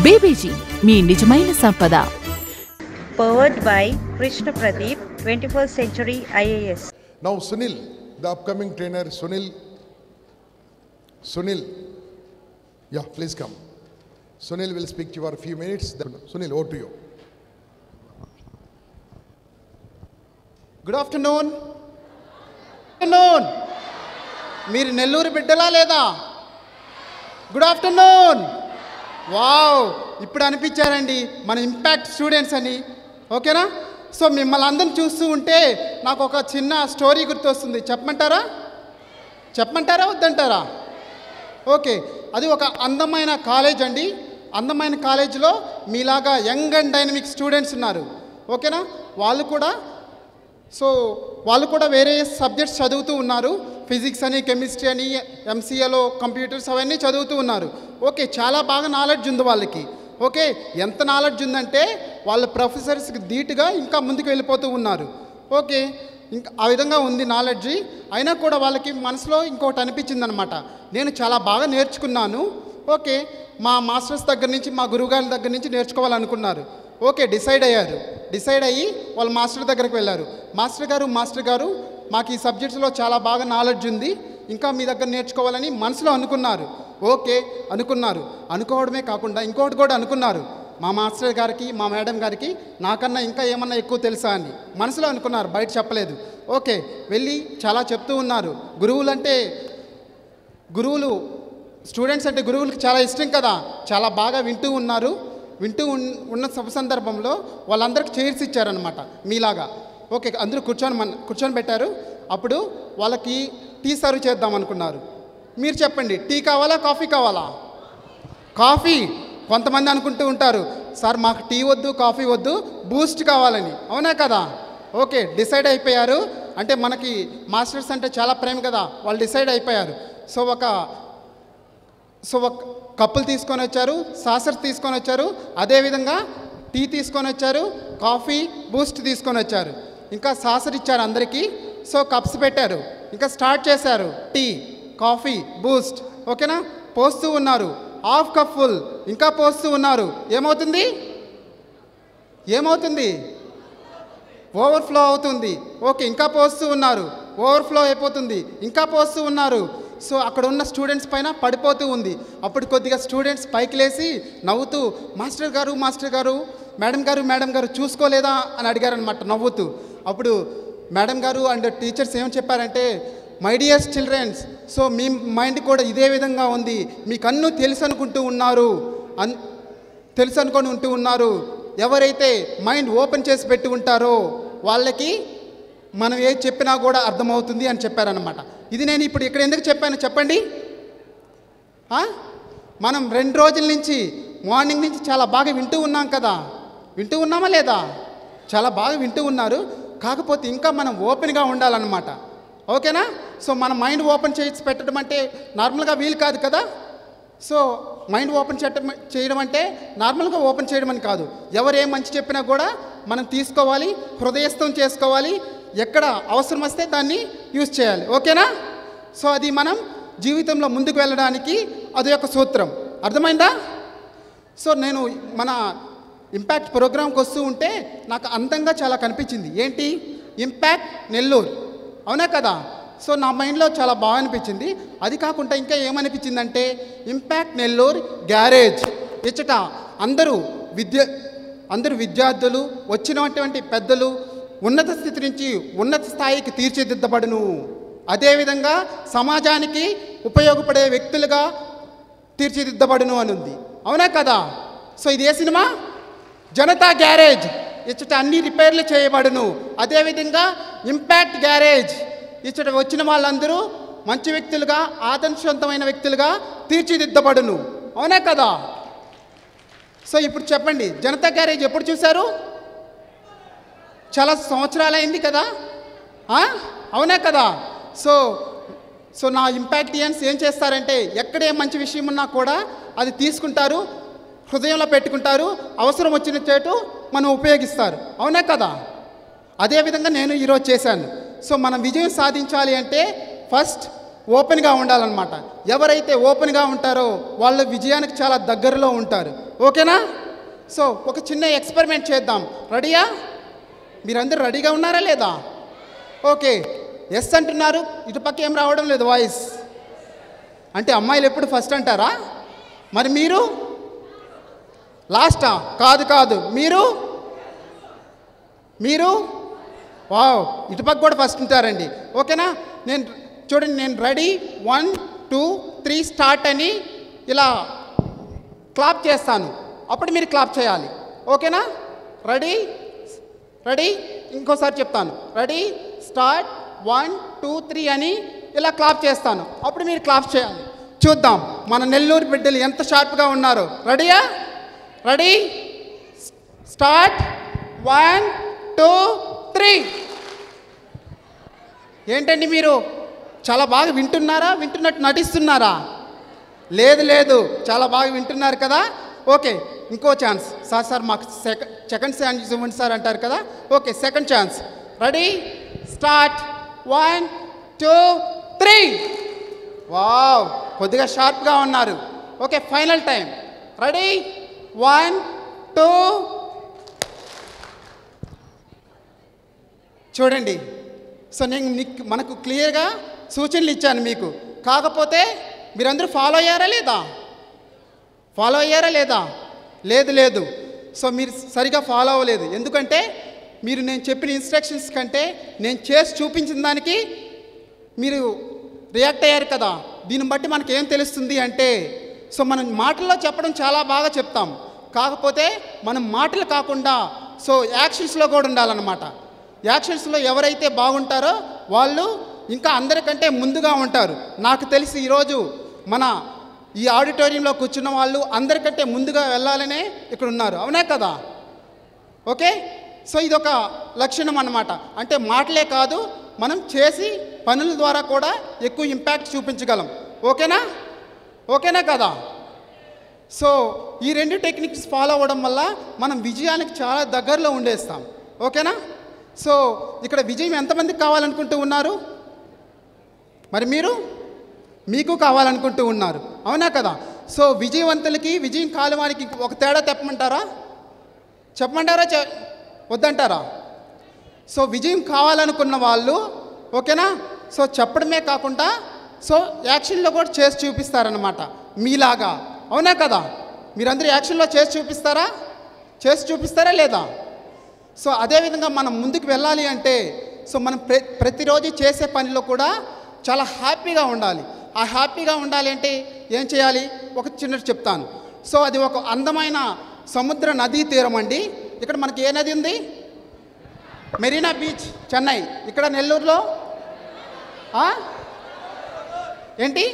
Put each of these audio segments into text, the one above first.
BBG మీ నిజమైన సంపద powered by Krishna Pradeep, 21st Century IAS. Now Sunil, the upcoming trainer, Sunil. Sunil. Yeah, please come. Sunil will speak to you for a few minutes. Then- Sunil, over to you. Good afternoon afternoon మీరు నెల్లూరు బిడ్డలా లేదా good afternoon wow ఇప్పుడు అనిపించారండి మన impact students అని ఓకేనా so మిమ్మల్ని అందరిని చూస్తూ ఉంటే నాకు ఒక చిన్న స్టోరీ గుర్తొస్తుంది చెప్పమంటారా చెప్పమంటారా వద్దంటారా ఓకే అది ఒక అందమైన కాలేజ్ అండి అందమైన కాలేజీలో మీలాగా యంగ్ అండ్ డైనమిక్ స్టూడెంట్స్ ఉన్నారు ఓకేనా వాళ్ళు కూడా సో వాళ్ళు కూడా వేరే సబ్జెక్ట్స్ చదువుతూ ఉన్నారు ఫిజిక్స్ అని కెమిస్ట్రీ అని ఎంసీఏలో కంప్యూటర్స్ అవన్నీ చదువుతూ ఉన్నారు ఓకే చాలా బాగా నాలెడ్జ్ ఉంది వాళ్ళకి ఓకే ఎంత నాలెడ్జ్ ఉందంటే వాళ్ళ ప్రొఫెసర్స్కి ధీటుగా ఇంకా ముందుకు వెళ్ళిపోతూ ఉన్నారు ఓకే ఇంకా ఆ విధంగా ఉంది నాలెడ్జ్ అయినా కూడా వాళ్ళకి మనసులో ఇంకొకటి అనిపించింది అనమాట నేను చాలా బాగా నేర్చుకున్నాను ఓకే మా మాస్టర్స్ దగ్గర నుంచి మా గురువుగారి దగ్గర నుంచి నేర్చుకోవాలనుకున్నారు ఓకే డిసైడ్ అయ్యారు డిసైడ్ అయ్యి వాళ్ళ మాస్టర్ దగ్గరికి వెళ్ళారు మాస్టర్ గారు మాస్టర్ గారు మాకు ఈ సబ్జెక్ట్స్లో చాలా బాగా నాలెడ్జ్ ఉంది ఇంకా మీ దగ్గర నేర్చుకోవాలని మనసులో అనుకున్నారు ఓకే అనుకున్నారు అనుకోవడమే కాకుండా ఇంకోటి కూడా అనుకున్నారు మా మాస్టర్ గారికి మా మేడం గారికి నాకన్నా ఇంకా ఏమన్నా ఎక్కువ తెలుసా అని మనసులో అనుకున్నారు బయట చెప్పలేదు ఓకే వెళ్ళి చాలా చెప్తూ ఉన్నారు గురువులంటే గురువులు స్టూడెంట్స్ అంటే గురువులకు చాలా ఇష్టం కదా చాలా బాగా వింటూ ఉన్నారు వింటూ ఉన్- ఉన్న శుభ సందర్భంలో వాళ్ళందరికీ చైర్స్ ఇచ్చారనమాట మీలాగా ఓకే అందరూ కూర్చొని మన కూర్చొని పెట్టారు అప్పుడు వాళ్ళకి టీ సర్వ్ చేద్దాం అనుకున్నారు మీరు చెప్పండి టీ కావాలా కాఫీ కావాలా కాఫీ కొంతమంది అనుకుంటూ ఉంటారు సార్ మాకు టీ వద్దు కాఫీ వద్దు బూస్ట్ కావాలని అవునా కదా ఓకే డిసైడ్ అయిపోయారు అంటే మనకి మాస్టర్స్ అంటే చాలా ప్రేమ కదా వాళ్ళు డిసైడ్ అయిపోయారు సో ఒక సో ఒక కప్పులు తీసుకొని వచ్చారు సాసర్ తీసుకొని వచ్చారు అదేవిధంగా టీ తీసుకొని వచ్చారు కాఫీ బూస్ట్ తీసుకొని వచ్చారు ఇంకా సాసర్ ఇచ్చారు అందరికీ సో కప్స్ పెట్టారు ఇంకా స్టార్ట్ చేశారు టీ కాఫీ బూస్ట్ ఓకేనా పోస్తూ ఉన్నారు హాఫ్ కప్ ఫుల్ ఇంకా పోస్తూ ఉన్నారు ఏమవుతుంది ఏమవుతుంది ఓవర్ఫ్లో అవుతుంది ఓకే ఇంకా పోస్తూ ఉన్నారు ఓవర్ఫ్లో అయిపోతుంది ఇంకా పోస్తూ ఉన్నారు సో అక్కడ ఉన్న స్టూడెంట్స్ పైన పడిపోతూ ఉంది అప్పుడు కొద్దిగా స్టూడెంట్స్ పైకి లేచి నవ్వుతూ మాస్టర్ గారు మాస్టర్ గారు మేడం గారు మేడం గారు చూసుకోలేదా అని అడిగారనమాట నవ్వుతూ అప్పుడు మేడం గారు అండ్ టీచర్స్ ఏం చెప్పారంటే మై డియర్స్ చిల్డ్రన్స్ సో మీ మైండ్ కూడా ఇదే విధంగా ఉంది మీకు అన్నీ తెలుసు అనుకుంటూ ఉన్నారు అన్ తెలుసు అనుకొని ఉంటూ ఉన్నారు ఎవరైతే మైండ్ ఓపెన్ చేసి పెట్టి ఉంటారో వాళ్ళకి మనం ఏది చెప్పినా కూడా అర్థమవుతుంది అని చెప్పారనమాట ఇది నేను ఇప్పుడు ఇక్కడ ఎందుకు చెప్పాను చెప్పండి ఆ? మనం రెండు రోజుల నుంచి మార్నింగ్ నుంచి చాలా బాగా వింటూ ఉన్నాం కదా వింటూ ఉన్నామా లేదా చాలా బాగా వింటూ ఉన్నారు కాకపోతే ఇంకా మనం ఓపెన్గా ఉండాలన్నమాట ఓకేనా సో మన మైండ్ ఓపెన్ చేసి పెట్టడం అంటే నార్మల్గా వీలు కాదు కదా సో మైండ్ ఓపెన్ చేయడం చేయడం అంటే నార్మల్గా ఓపెన్ చేయడం అని కాదు ఎవరు ఏం మంచి చెప్పినా కూడా మనం తీసుకోవాలి హృదయస్థం చేసుకోవాలి ఎక్కడ అవసరం వస్తే దాన్ని యూజ్ చేయాలి ఓకేనా సో అది మనం జీవితంలో ముందుకు వెళ్ళడానికి అది ఒక సూత్రం అర్థమైందా సో నేను మన ఇంపాక్ట్ ప్రోగ్రామ్కి వస్తూ ఉంటే నాకు అందంగా చాలా కనిపించింది ఏంటి ఇంపాక్ట్ నెల్లూరు అవునా కదా సో నా మైండ్లో చాలా బాగా అనిపించింది అది కాకుండా ఇంకా ఏమనిపించిందంటే ఇంపాక్ట్ నెల్లూరు గ్యారేజ్ ఇచ్చట అందరూ విద్య అందరూ విద్యార్థులు వచ్చినటువంటి పెద్దలు ఉన్నత స్థితి నుంచి ఉన్నత స్థాయికి తీర్చిదిద్దబడును అదేవిధంగా సమాజానికి ఉపయోగపడే వ్యక్తులుగా తీర్చిదిద్దబడును అని ఉంది అవునా కదా సో ఇది ఏ సినిమా జనతా గ్యారేజ్ ఇచ్చట అన్ని రిపేర్లు చేయబడును అదేవిధంగా ఇంపాక్ట్ గ్యారేజ్ ఇచ్చట వచ్చిన వాళ్ళందరూ మంచి వ్యక్తులుగా ఆదర్శవంతమైన వ్యక్తులుగా తీర్చిదిద్దబడును అవునా కదా సో ఇప్పుడు చెప్పండి జనతా గ్యారేజ్ ఎప్పుడు చూశారు చాలా సంవత్సరాలైంది కదా ఆ? అవునా కదా సో సో నా ఇంపాక్టియన్స్ ఏం చేస్తారంటే ఎక్కడ ఏ మంచి విషయం ఉన్నా కూడా అది తీసుకుంటారు హృదయంలో పెట్టుకుంటారు అవసరం వచ్చిన చేటు మనం ఉపయోగిస్తారు అవునా కదా అదేవిధంగా నేను ఈరోజు చేశాను సో మనం విజయం సాధించాలి అంటే ఫస్ట్ ఓపెన్గా ఉండాలన్నమాట ఎవరైతే ఓపెన్గా ఉంటారో వాళ్ళు విజయానికి చాలా దగ్గరలో ఉంటారు ఓకేనా సో ఒక చిన్న ఎక్స్పెరిమెంట్ చేద్దాం రెడీయా మీరందరూ రెడీగా ఉన్నారా లేదా ఓకే ఎస్ అంటున్నారు ఇటుపక్క ఏం రావడం లేదు వాయిస్ అంటే అమ్మాయిలు ఎప్పుడు ఫస్ట్ అంటారా మరి మీరు లాస్టా కాదు కాదు మీరు మీరు వావ్ ఇటుపక్క కూడా ఫస్ట్ ఉంటారండి ఓకేనా నేను చూడండి నేను ready one two three start అని ఇలా క్లాప్ చేస్తాను అప్పుడు మీరు క్లాప్ చేయాలి ఓకేనా రెడీ రెడీ ఇంకోసారి చెప్తాను ready start one two three అని ఇలా క్లాప్ చేస్తాను అప్పుడు మీరు క్లాప్ చేయాలి చూద్దాం మన నెల్లూరు బిడ్డలు ఎంత షార్ప్గా ఉన్నారో రెడీయా ready start one two three ఏంటండి మీరు చాలా బాగా వింటున్నారా వింటున్నట్టు నటిస్తున్నారా లేదు లేదు చాలా బాగా వింటున్నారు కదా ఓకే ఇంకో ఛాన్స్ సార్ సార్ మాకు సెకండ్ సెకండ్ ఛాన్స్ ఇవ్వండి సార్ అంటారు కదా okay second chance ready start one two three wow కొద్దిగా షార్ప్గా ఉన్నారు okay final time ready one two చూడండి సో నేను మీకు మనకు క్లియర్గా సూచనలు ఇచ్చాను మీకు కాకపోతే మీరందరూ ఫాలో అయ్యారా లేదా ఫాలో అయ్యారా లేదా లేదు లేదు సో మీరు సరిగా ఫాలో అవ్వలేదు ఎందుకంటే మీరు నేను చెప్పిన ఇన్స్ట్రక్షన్స్ కంటే నేను చేసి చూపించిన దానికి మీరు రియాక్ట్ అయ్యారు కదా దీన్ని బట్టి మనకి ఏం తెలుస్తుంది అంటే సో మనం మాటల్లో చెప్పడం చాలా బాగా చెప్తాం కాకపోతే మనం మాటలు కాకుండా సో యాక్షన్స్లో కూడా ఉండాలన్నమాట యాక్షన్స్లో ఎవరైతే బాగుంటారో వాళ్ళు ఇంకా అందరికంటే ముందుగా ఉంటారు నాకు తెలిసి ఈరోజు మన ఈ ఆడిటోరియంలో కూర్చున్న వాళ్ళు అందరికంటే ముందుగా వెళ్ళాలనే ఇక్కడ ఉన్నారు అవునా కదా ఓకే సో ఇది ఒక లక్షణం అన్నమాట అంటే మాటలే కాదు మనం చేసి పనుల ద్వారా కూడా ఎక్కువ ఇంపాక్ట్ చూపించగలం ఓకేనా ఓకేనా కదా సో ఈ రెండు టెక్నిక్స్ ఫాలో అవ్వడం వల్ల మనం విజయానికి చాలా దగ్గరలో ఉండేస్తాం ఓకేనా సో ఇక్కడ విజయం ఎంతమందికి కావాలనుకుంటూ ఉన్నారు మరి మీరు మీకు కావాలనుకుంటూ ఉన్నారు అవునా కదా సో విజయవంతులకి విజయం కాలవానికి ఒక తేడా చెప్పమంటారా చెప్పమంటారా చె వద్దంటారా సో విజయం కావాలనుకున్న వాళ్ళు ఓకేనా సో చెప్పడమే కాకుండా సో యాక్షన్లో కూడా చేసి చూపిస్తారనమాట మీలాగా అవునా కదా మీరందరూ యాక్షన్లో చేసి చూపిస్తారా చేసి చూపిస్తారా లేదా సో అదేవిధంగా మనం ముందుకు వెళ్ళాలి అంటే సో మనం ప్ర ప్రతిరోజు చేసే పనిలో కూడా చాలా హ్యాపీగా ఉండాలి ఆ హ్యాపీగా ఉండాలి అంటే ఏం చేయాలి ఒక చిన్నది చెప్తాను సో అది ఒక అందమైన సముద్ర నదీ తీరం అండి ఇక్కడ మనకి ఏ నది ఉంది మెరీనా బీచ్ చెన్నై ఇక్కడ నెల్లూరులో ఆ? ఏంటి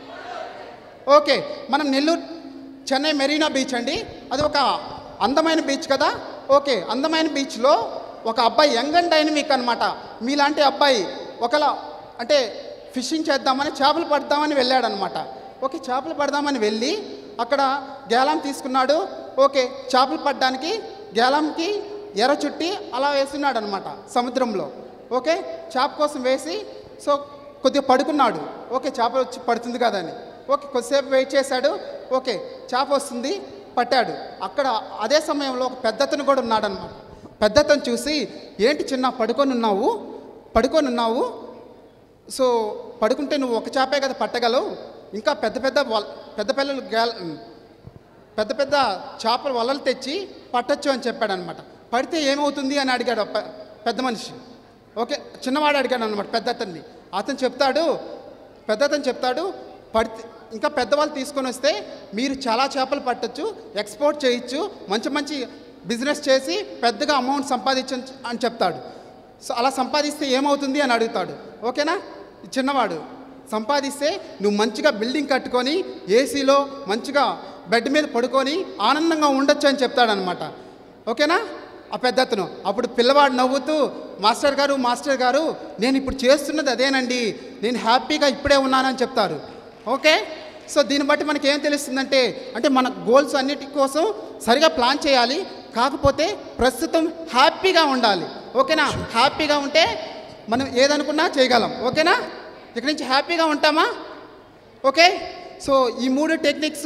ఓకే మనం నెల్లూరు చెన్నై మెరీనా బీచ్ అండి అది ఒక అందమైన బీచ్ కదా ఓకే అందమైన బీచ్లో ఒక అబ్బాయి యంగ్ అండ్ డైనమిక్ అనమాట మీలాంటి అబ్బాయి ఒకలా అంటే ఫిషింగ్ చేద్దామని చేపలు పడదామని వెళ్ళాడనమాట ఓకే చేపలు పడదామని వెళ్ళి అక్కడ గేలం తీసుకున్నాడు ఓకే చేపలు పడడానికి గేలంకి ఎర్ర చుట్టి అలా వేస్తున్నాడు అనమాట సముద్రంలో ఓకే చేప కోసం వేసి సో కొద్దిగా పడుకున్నాడు ఓకే చేప వచ్చి పడుతుంది కదా అని ఓకే కొద్దిసేపు వెయిట్ చేశాడు ఓకే చేప వస్తుంది పట్టాడు అక్కడ అదే సమయంలో ఒక పెద్దతను కూడా ఉన్నాడనమాట పెద్దతను చూసి ఏంటి చిన్న పడుకొని ఉన్నావు పడుకొని ఉన్నావు సో పడుకుంటే నువ్వు ఒక చేపే కదా పట్టగలవు ఇంకా పెద్ద పెద్ద వల- పెద్ద పిల్లలు గేల పెద్ద పెద్ద చేపల వలలు తెచ్చి పట్టొచ్చు అని చెప్పాడు అనమాట పడితే ఏమవుతుంది అని అడిగాడు ఆ పె- పెద్ద మనిషి ఓకే చిన్నవాడు అడిగాడు అనమాట పెద్ద అతన్ని అతను చెప్తాడు పెద్ద అతను చెప్తాడు పడితే ఇంకా పెద్దవాళ్ళు తీసుకొని వస్తే మీరు చాలా చేపలు పట్టొచ్చు ఎక్స్పోర్ట్ చేయొచ్చు మంచి మంచి బిజినెస్ చేసి పెద్దగా అమౌంట్ సంపాదించ అని చెప్తాడు సో అలా సంపాదిస్తే ఏమవుతుంది అని అడుగుతాడు ఓకేనా ఈ చిన్నవాడు సంపాదిస్తే నువ్వు మంచిగా బిల్డింగ్ కట్టుకొని ఏసీలో మంచిగా బెడ్ మీద పడుకొని ఆనందంగా ఉండొచ్చు అని చెప్తాడనమాట ఓకేనా ఆ పెద్దతను అప్పుడు పిల్లవాడు నవ్వుతూ మాస్టర్ గారు మాస్టర్ గారు నేను ఇప్పుడు చేస్తున్నది అదేనండి నేను హ్యాపీగా ఇప్పుడే ఉన్నానని చెప్తారు ఓకే సో దీన్ని బట్టి మనకి ఏం తెలుస్తుందంటే అంటే మన గోల్స్ అన్నిటి కోసం సరిగా ప్లాన్ చేయాలి కాకపోతే ప్రస్తుతం హ్యాపీగా ఉండాలి ఓకేనా హ్యాపీగా ఉంటే మనం ఏదనుకున్నా చేయగలం ఓకేనా ఇక్కడి నుంచి హ్యాపీగా ఉంటామా ఓకే సో ఈ మూడు టెక్నిక్స్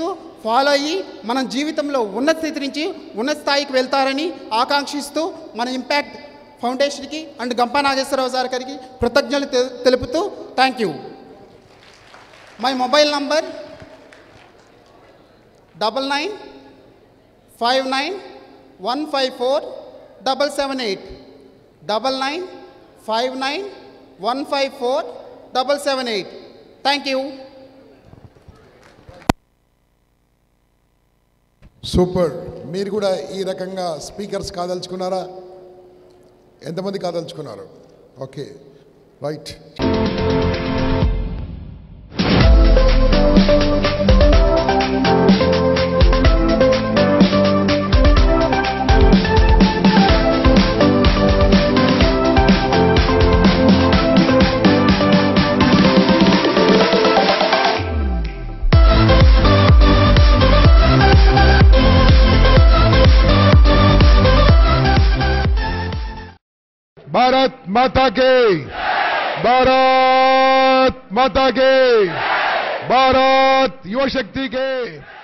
ఫాలో అయ్యి మనం జీవితంలో ఉన్నత స్థితి నుంచి ఉన్నత స్థాయికి వెళ్తారని ఆకాంక్షిస్తూ మన ఇంపాక్ట్ ఫౌండేషన్కి అండ్ గంపా నాగేశ్వరరావు సార్ గారికి కృతజ్ఞతలు తె- తెలుపుతూ thank you my mobile number double nine five nine one five four double seven eight double nine five nine one five four double seven eight thank you super మీరు కూడా ఈ రకంగా speakers కాదలుచుకున్నారా ఎంతమంది కాదలుచుకున్నారు okay right Bharat माता के भारत माता के भारत युवा शक्ति के